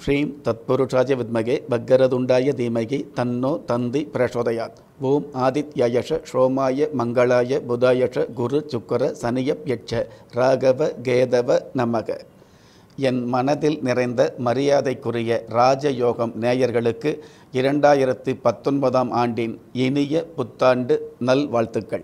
ஸ்ரீம் தத்புருஷாய வித்மகே பக்கரதுண்டாய தீமகி தன்னோ தந்தி பிரசோதயாத் ஓம் ஆதித்யயஷ ஷோமாய மங்களாய புதாயஷ குரு சுக்கர சனியப் யட்ச ராகவ கேதவ நமக என் மனதில் நிறைந்த மரியாதைக்குரிய ராஜயோகம் நேயர்களுக்கு இரண்டாயிரத்தி பத்தொன்பதாம் ஆண்டின் இனிய புத்தாண்டு நல்வாழ்த்துக்கள்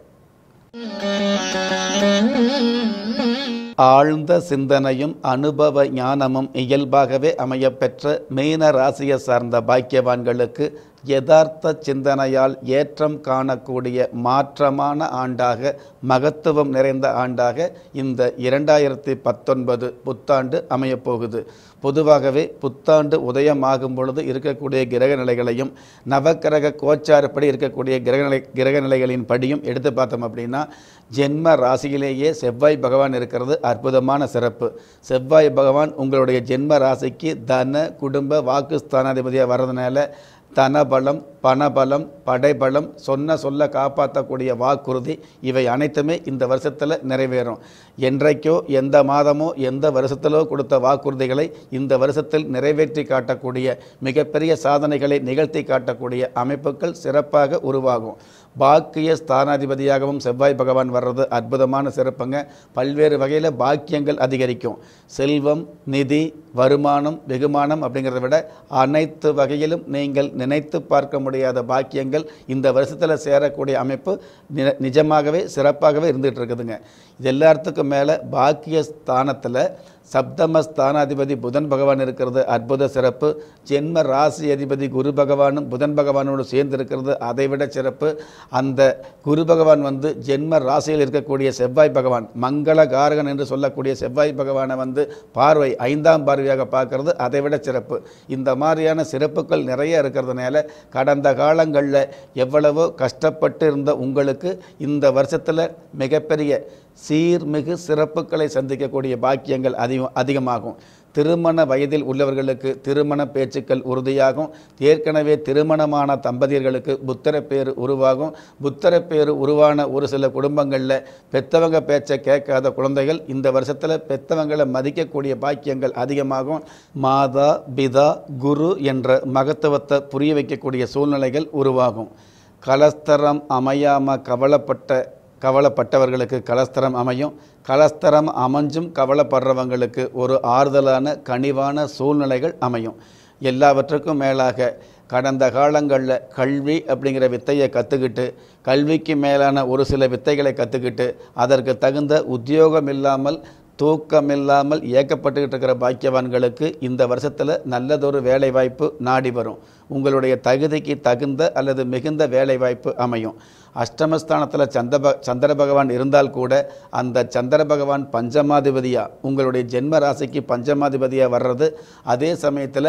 ஆழ்ந்த சிந்தனையும் அனுபவ ஞானமும் இயல்பாகவே அமையப்பெற்ற மீன ராசியை சார்ந்த பாக்கியவான்களுக்கு யதார்த்த சிந்தனையால் ஏற்றம் காணக்கூடிய மாற்றமான ஆண்டாக மகத்துவம் நிறைந்த ஆண்டாக இந்த இரண்டாயிரத்தி பத்தொன்பது புத்தாண்டு அமையப்போகுது பொதுவாகவே புத்தாண்டு உதயமாகும் பொழுது இருக்கக்கூடிய கிரக நிலைகளையும் நவக்கிரக கோச்சாரப்படி இருக்கக்கூடிய கிரகநிலை கிரகநிலைகளின் படியும் எடுத்து பார்த்தோம் அப்படின்னா ஜென்ம ராசியிலேயே செவ்வாய் பகவான் இருக்கிறது அற்புதமான சிறப்பு செவ்வாய் பகவான் உங்களுடைய ஜென்ம ராசிக்கு தன குடும்ப வாக்குஸ்தானாதிபதியாக வர்றதுனால தனபலம் பணபலம் படைபலம் சொன்ன சொல்ல காப்பாற்றக்கூடிய வாக்குறுதி இவை அனைத்துமே இந்த வருஷத்தில் நிறைவேறும் என்றைக்கோ எந்த மாதமோ எந்த வருஷத்திலோ கொடுத்த வாக்குறுதிகளை இந்த வருஷத்தில் நிறைவேற்றி காட்டக்கூடிய மிகப்பெரிய சாதனைகளை நிகழ்த்தி காட்டக்கூடிய அமைப்புகள் சிறப்பாக உருவாகும் பாக்கிய ஸ்தானாதிபதியாகவும் செவ்வாய் பகவான் வர்றது அற்புதமான சிறப்புங்க பல்வேறு வகையில் பாக்கியங்கள் அதிகரிக்கும் செல்வம் நிதி வருமானம் வெகுமானம் அப்படிங்கிறத விட அனைத்து வகையிலும் நீங்கள் நினைத்து பார்க்க முடியாத பாக்கியங்கள் இந்த வருஷத்தில் சேரக்கூடிய அமைப்பு நி- நிஜமாகவே சிறப்பாகவே இருந்துகிட்டு இருக்குதுங்க இது எல்லாத்துக்கும் மேலே பாக்கிய ஸ்தானத்தில் சப்தம ஸ்தானாதிபதி புதன் பகவான் இருக்கிறது அற்புத சிறப்பு ஜென்ம ராசி அதிபதி குரு பகவானும் புதன் பகவானோடு சேர்ந்து இருக்கிறது அதைவிட சிறப்பு அந்த குரு பகவான் வந்து ஜென்ம ராசியில் இருக்கக்கூடிய செவ்வாய் பகவான் மங்கள காரகன் என்று சொல்லக்கூடிய செவ்வாய் பகவானை வந்து பார்வை ஐந்தாம் பார்வையாக பார்க்கறது அதைவிட சிறப்பு இந்த மாதிரியான சிறப்புகள் நிறைய இருக்கிறதுனால கடந்த காலங்களில் எவ்வளவோ கஷ்டப்பட்டு இருந்த உங்களுக்கு இந்த வருஷத்தில் மிகப்பெரிய சீர்மிகு சிறப்புகளை சந்திக்கக்கூடிய பாக்கியங்கள் அதிகம் அதிகமாகும் திருமண வயதில் உள்ளவர்களுக்கு திருமண பேச்சுக்கள் உறுதியாகும் ஏற்கனவே திருமணமான தம்பதியர்களுக்கு புத்தர பேர் உருவாகும் புத்தர பேர் உருவான ஒரு சில குடும்பங்களில் பெத்தவங்க பேச்சை கேட்காத குழந்தைகள் இந்த வருஷத்தில் பெத்தவங்களை மதிக்கக்கூடிய பாக்கியங்கள் அதிகமாகும் மாதா பிதா குரு என்ற மகத்துவத்தை புரிய வைக்கக்கூடிய சூழ்நிலைகள் உருவாகும் கலஸ்தரம் அமையாம கவலைப்பட்ட கவலைப்பட்டவர்களுக்கு கலஸ்தரம் அமையும் கலஸ்தரம் அமைஞ்சும் கவலைப்படுறவங்களுக்கு ஒரு ஆறுதலான கனிவான சூழ்நிலைகள் அமையும் எல்லாவற்றுக்கும் மேலாக கடந்த காலங்களில் கல்வி அப்படிங்கிற வித்தையை கற்றுக்கிட்டு கல்விக்கு மேலான ஒரு சில வித்தைகளை கற்றுக்கிட்டு அதற்கு தகுந்த உத்தியோகம் இல்லாமல் தூக்கமில்லாமல் இயக்கப்பட்டுக்கிட்டு இருக்கிற பாக்கியவான்களுக்கு இந்த வருஷத்தில் நல்லதொரு வேலை வாய்ப்பு நாடி வரும் உங்களுடைய தகுதிக்கு தகுந்த அல்லது மிகுந்த வேலை வாய்ப்பு அமையும் அஷ்டமஸ்தானத்தில் சந்திர சந்திர பகவான் இருந்தால் கூட அந்த சந்திர பகவான் பஞ்சமாதிபதியாக உங்களுடைய ஜென்ம ராசிக்கு பஞ்சமாதிபதியாக வர்றது அதே சமயத்தில்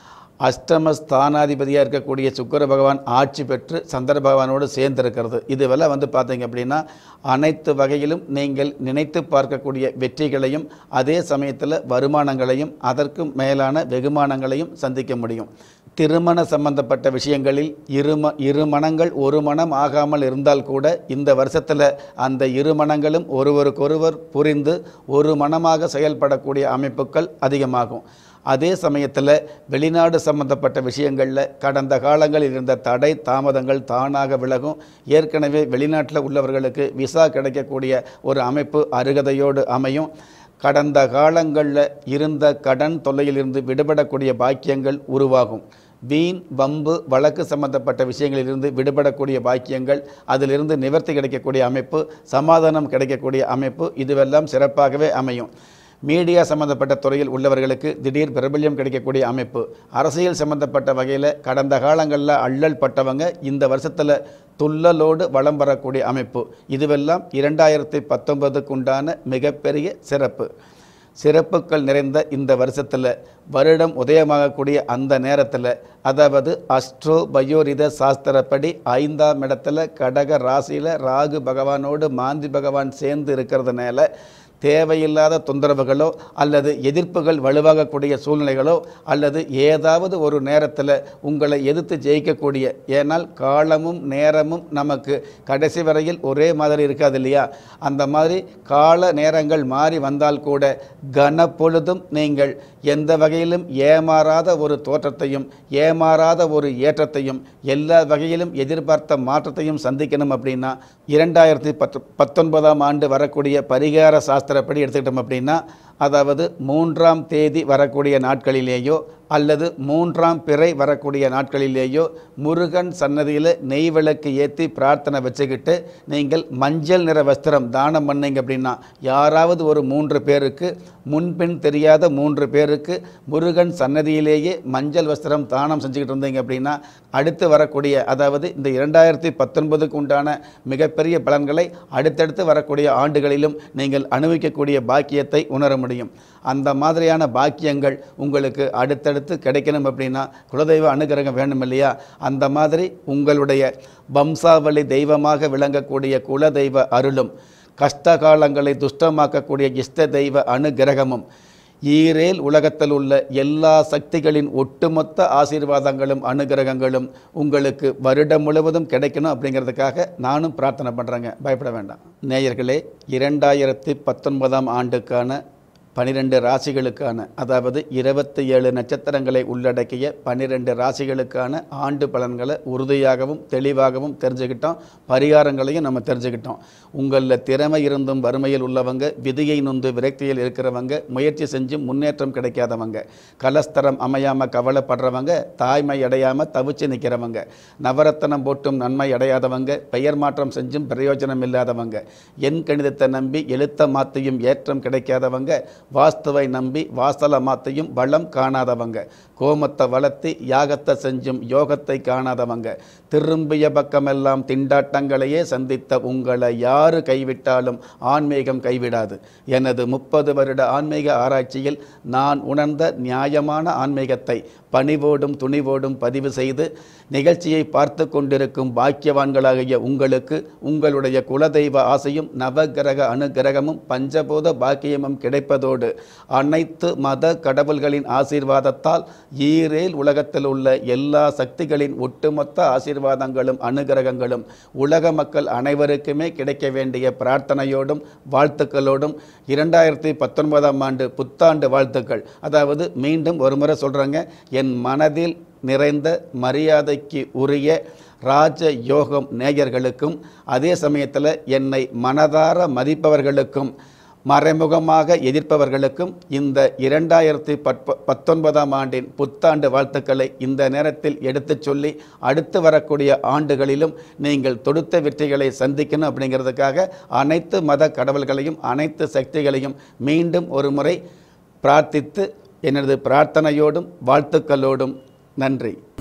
அஷ்டம ஸ்தானாதிபதியாக இருக்கக்கூடிய சுக்கிர பகவான் ஆட்சி பெற்று சந்திர பகவானோடு சேர்ந்திருக்கிறது இதுவெல்லாம் வந்து பார்த்தீங்க அப்படின்னா அனைத்து வகையிலும் நீங்கள் நினைத்து பார்க்கக்கூடிய வெற்றிகளையும் அதே சமயத்தில் வருமானங்களையும் அதற்கு மேலான வெகுமானங்களையும் சந்திக்க முடியும் திருமண சம்பந்தப்பட்ட விஷயங்களில் இரும இரு மனங்கள் ஒரு மனம் ஆகாமல் இருந்தால் கூட இந்த வருஷத்தில் அந்த இரு மனங்களும் ஒருவருக்கொருவர் புரிந்து ஒரு மனமாக செயல்படக்கூடிய அமைப்புகள் அதிகமாகும் அதே சமயத்தில் வெளிநாடு சம்பந்தப்பட்ட விஷயங்களில் கடந்த காலங்களில் இருந்த தடை தாமதங்கள் தானாக விலகும் ஏற்கனவே வெளிநாட்டில் உள்ளவர்களுக்கு விசா கிடைக்கக்கூடிய ஒரு அமைப்பு அருகதையோடு அமையும் கடந்த காலங்களில் இருந்த கடன் தொல்லையிலிருந்து விடுபடக்கூடிய பாக்கியங்கள் உருவாகும் வீண் வம்பு வழக்கு சம்பந்தப்பட்ட விஷயங்களிலிருந்து விடுபடக்கூடிய பாக்கியங்கள் அதிலிருந்து நிவர்த்தி கிடைக்கக்கூடிய அமைப்பு சமாதானம் கிடைக்கக்கூடிய அமைப்பு இதுவெல்லாம் சிறப்பாகவே அமையும் மீடியா சம்பந்தப்பட்ட துறையில் உள்ளவர்களுக்கு திடீர் பிரபல்யம் கிடைக்கக்கூடிய அமைப்பு அரசியல் சம்பந்தப்பட்ட வகையில் கடந்த காலங்களில் அள்ளல் பட்டவங்க இந்த வருஷத்தில் துள்ளலோடு வலம் வரக்கூடிய அமைப்பு இதுவெல்லாம் இரண்டாயிரத்தி பத்தொன்பதுக்கு உண்டான மிகப்பெரிய சிறப்பு சிறப்புகள் நிறைந்த இந்த வருஷத்தில் வருடம் உதயமாகக்கூடிய அந்த நேரத்தில் அதாவது அஸ்ட்ரோ பயோரித சாஸ்திரப்படி ஐந்தாம் இடத்துல கடக ராசியில் ராகு பகவானோடு மாந்தி பகவான் சேர்ந்து இருக்கிறதுனால தேவையில்லாத தொந்தரவுகளோ அல்லது எதிர்ப்புகள் வலுவாகக்கூடிய சூழ்நிலைகளோ அல்லது ஏதாவது ஒரு நேரத்தில் உங்களை எதிர்த்து ஜெயிக்கக்கூடிய ஏனால் காலமும் நேரமும் நமக்கு கடைசி வரையில் ஒரே மாதிரி இருக்காது இல்லையா அந்த மாதிரி கால நேரங்கள் மாறி வந்தால் கூட கனப்பொழுதும் நீங்கள் எந்த வகையிலும் ஏமாறாத ஒரு தோற்றத்தையும் ஏமாறாத ஒரு ஏற்றத்தையும் எல்லா வகையிலும் எதிர்பார்த்த மாற்றத்தையும் சந்திக்கணும் அப்படின்னா இரண்டாயிரத்தி பத்து பத்தொன்பதாம் ஆண்டு வரக்கூடிய பரிகார சாஸ்திரப்படி எடுத்துக்கிட்டோம் அப்படின்னா அதாவது மூன்றாம் தேதி வரக்கூடிய நாட்களிலேயோ அல்லது மூன்றாம் பிறை வரக்கூடிய நாட்களிலேயோ முருகன் சன்னதியில் நெய் விளக்கு ஏற்றி பிரார்த்தனை வச்சுக்கிட்டு நீங்கள் மஞ்சள் நிற வஸ்திரம் தானம் பண்ணீங்க அப்படின்னா யாராவது ஒரு மூன்று பேருக்கு முன்பின் தெரியாத மூன்று பேருக்கு முருகன் சன்னதியிலேயே மஞ்சள் வஸ்திரம் தானம் செஞ்சுக்கிட்டு இருந்தீங்க அப்படின்னா அடுத்து வரக்கூடிய அதாவது இந்த இரண்டாயிரத்தி பத்தொன்பதுக்கு உண்டான மிகப்பெரிய பலன்களை அடுத்தடுத்து வரக்கூடிய ஆண்டுகளிலும் நீங்கள் அனுபவிக்கக்கூடிய பாக்கியத்தை உணர முடியும் அந்த மாதிரியான பாக்கியங்கள் உங்களுக்கு அடுத்தடுத்து கிடைக்கணும் அப்படின்னா குலதெய்வ அனுகிரகம் வேணும் இல்லையா அந்த மாதிரி உங்களுடைய வம்சாவளி தெய்வமாக விளங்கக்கூடிய குலதெய்வ அருளும் கஷ்ட காலங்களை துஷ்டமாக்கக்கூடிய இஷ்ட தெய்வ அனுகிரகமும் ஈரேல் உலகத்தில் உள்ள எல்லா சக்திகளின் ஒட்டுமொத்த ஆசீர்வாதங்களும் அனுகிரகங்களும் உங்களுக்கு வருடம் முழுவதும் கிடைக்கணும் அப்படிங்கிறதுக்காக நானும் பிரார்த்தனை பண்ணுறேங்க பயப்பட வேண்டாம் நேயர்களே இரண்டாயிரத்தி பத்தொன்பதாம் ஆண்டுக்கான பனிரெண்டு ராசிகளுக்கான அதாவது இருபத்தி ஏழு நட்சத்திரங்களை உள்ளடக்கிய பன்னிரெண்டு ராசிகளுக்கான ஆண்டு பலன்களை உறுதியாகவும் தெளிவாகவும் தெரிஞ்சுக்கிட்டோம் பரிகாரங்களையும் நம்ம தெரிஞ்சுக்கிட்டோம் உங்களில் திறமை இருந்தும் வறுமையில் உள்ளவங்க விதியை நொந்து விரக்தியில் இருக்கிறவங்க முயற்சி செஞ்சும் முன்னேற்றம் கிடைக்காதவங்க கலஸ்தரம் அமையாமல் கவலைப்படுறவங்க தாய்மை அடையாமல் தவிச்சு நிற்கிறவங்க நவரத்தனம் போட்டும் நன்மை அடையாதவங்க பெயர் மாற்றம் செஞ்சும் பிரயோஜனம் இல்லாதவங்க எண் கணிதத்தை நம்பி எழுத்த மாத்தையும் ஏற்றம் கிடைக்காதவங்க வாஸ்துவை நம்பி வாசல மாத்தையும் வளம் காணாதவங்க கோமத்தை வளர்த்தி யாகத்தை செஞ்சும் யோகத்தை காணாதவங்க திரும்பிய பக்கமெல்லாம் திண்டாட்டங்களையே சந்தித்த உங்களை யாரு கைவிட்டாலும் ஆன்மீகம் கைவிடாது எனது முப்பது வருட ஆன்மீக ஆராய்ச்சியில் நான் உணர்ந்த நியாயமான ஆன்மீகத்தை பணிவோடும் துணிவோடும் பதிவு செய்து நிகழ்ச்சியை பார்த்து கொண்டிருக்கும் பாக்கியவான்களாகிய உங்களுக்கு உங்களுடைய குலதெய்வ ஆசையும் நவகிரக அனுகிரகமும் பஞ்சபூத பாக்கியமும் கிடைப்பதோடு அனைத்து மத கடவுள்களின் ஆசீர்வாதத்தால் ஈரேல் உலகத்தில் உள்ள எல்லா சக்திகளின் ஒட்டுமொத்த ஆசீர்வாதங்களும் அனுகிரகங்களும் உலக மக்கள் அனைவருக்குமே கிடைக்க வேண்டிய பிரார்த்தனையோடும் வாழ்த்துக்களோடும் இரண்டாயிரத்தி பத்தொன்பதாம் ஆண்டு புத்தாண்டு வாழ்த்துக்கள் அதாவது மீண்டும் ஒரு முறை சொல்கிறேங்க என் மனதில் நிறைந்த மரியாதைக்கு உரிய ராஜ யோகம் நேயர்களுக்கும் அதே சமயத்தில் என்னை மனதார மதிப்பவர்களுக்கும் மறைமுகமாக எதிர்ப்பவர்களுக்கும் இந்த இரண்டாயிரத்தி பற்ப பத்தொன்பதாம் ஆண்டின் புத்தாண்டு வாழ்த்துக்களை இந்த நேரத்தில் எடுத்துச் சொல்லி அடுத்து வரக்கூடிய ஆண்டுகளிலும் நீங்கள் தொடுத்த வெற்றிகளை சந்திக்கணும் அப்படிங்கிறதுக்காக அனைத்து மத கடவுள்களையும் அனைத்து சக்திகளையும் மீண்டும் ஒரு முறை பிரார்த்தித்து எனது பிரார்த்தனையோடும் வாழ்த்துக்களோடும் நன்றி